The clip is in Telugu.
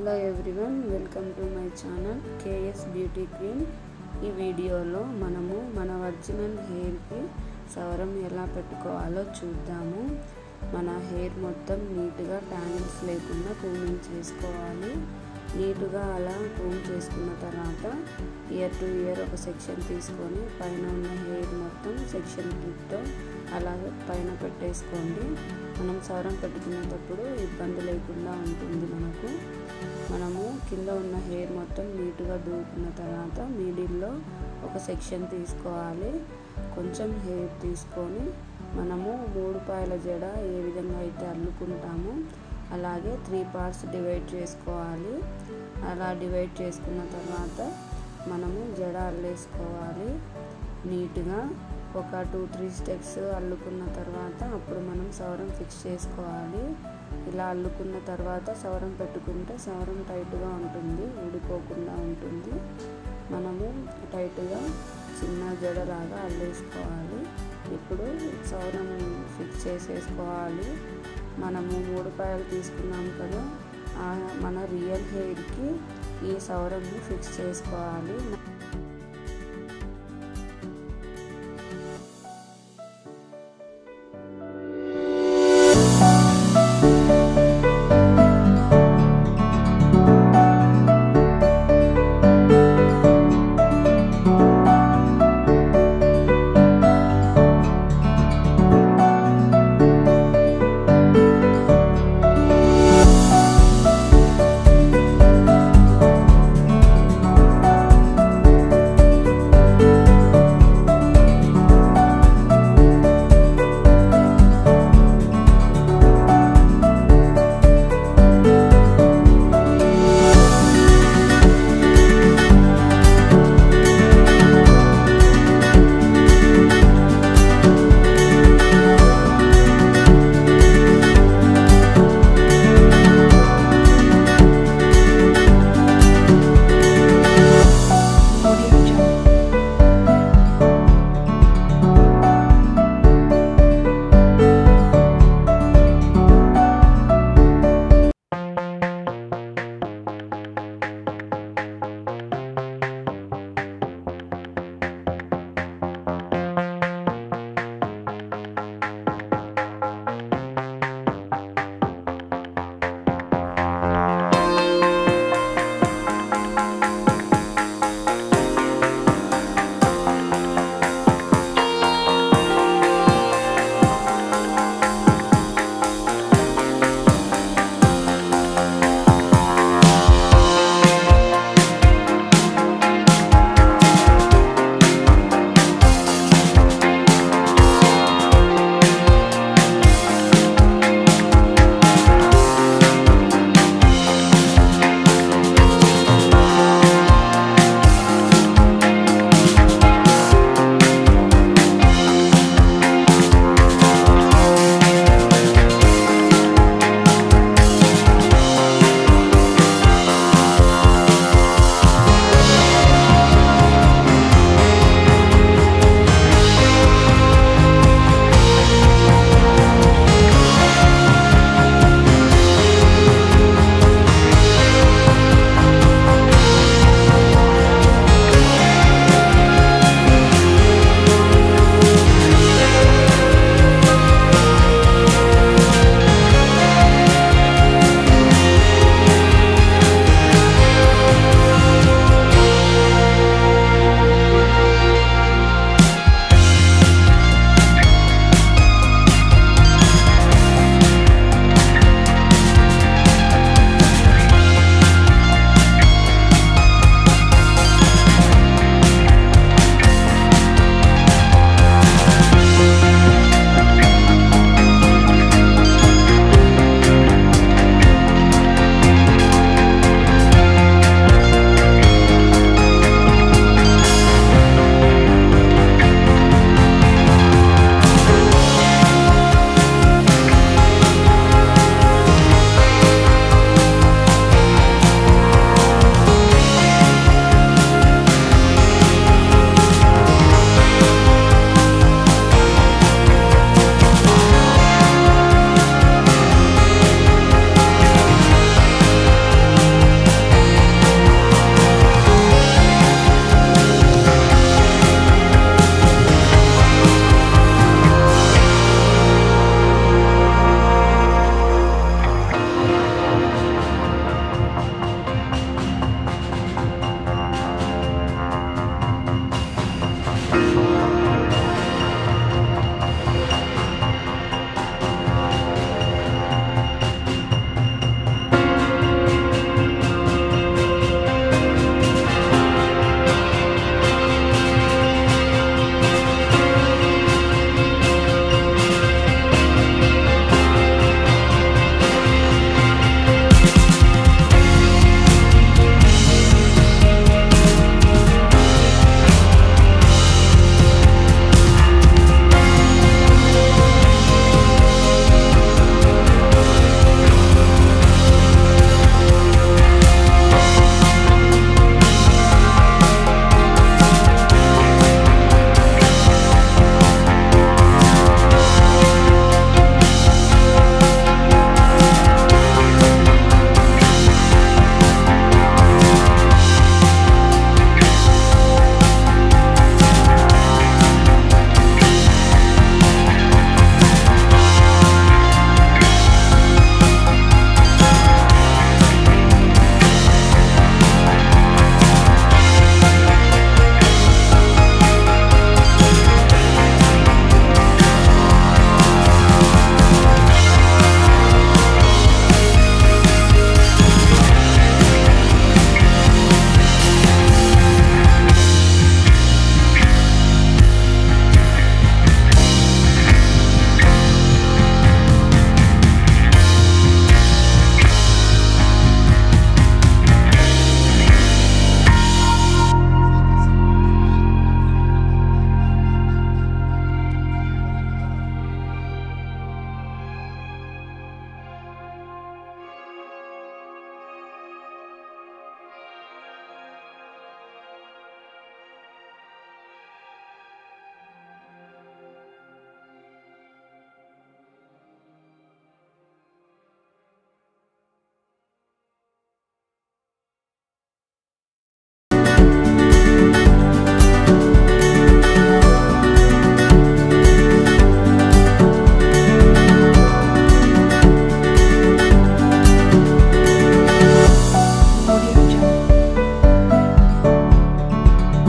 hello everyone welcome to my channel KS beauty queen ఈ వీడియోలో మనము మన ఒరిజినల్ హెయిర్కి సవరం ఎలా పెట్టుకోవాలో చూద్దాము మన హెయిర్ మొత్తం నీట్గా ట్యాంగిల్స్ లేకుండా కూమింగ్ చేసుకోవాలి నీట్గా అలా కూమ్ చేసుకున్న తర్వాత ఇయర్ టు ఇయర్ ఒక సెక్షన్ తీసుకొని పైన ఉన్న హెయిర్ మొత్తం సెక్షన్ క్లిప్తో అలాగే పైన పెట్టేసుకోండి మనం సవరం పెట్టుకునేటప్పుడు ఇబ్బంది లేకుండా ఉంటుంది మనకు మనము కింద ఉన్న హెయిర్ మొత్తం నీట్గా దూకున్న తర్వాత మిడిల్లో ఒక సెక్షన్ తీసుకోవాలి కొంచెం హెయిర్ తీసుకొని మనము మూడు పాయల జడ ఏ విధంగా అయితే అల్లుకుంటామో అలాగే త్రీ పార్ట్స్ డివైడ్ చేసుకోవాలి అలా డివైడ్ చేసుకున్న తర్వాత మనము జడ అల్లేసుకోవాలి నీట్గా ఒక టూ త్రీ స్టెప్స్ అల్లుకున్న తర్వాత అప్పుడు మనం సవరం ఫిక్స్ చేసుకోవాలి ఇలా అల్లుకున్న తర్వాత సవరం పెట్టుకుంటే సవరం టైట్గా ఉంటుంది ఊడిపోకుండా ఉంటుంది మనము టైట్గా చిన్న జడలాగా అల్లేసుకోవాలి ఇప్పుడు సవరం ఫిక్స్ చేసేసుకోవాలి మనము మూడు పాయలు తీసుకున్నాం కదా మన రియల్ హెయిర్కి ఈ సవరంని ఫిక్స్ చేసుకోవాలి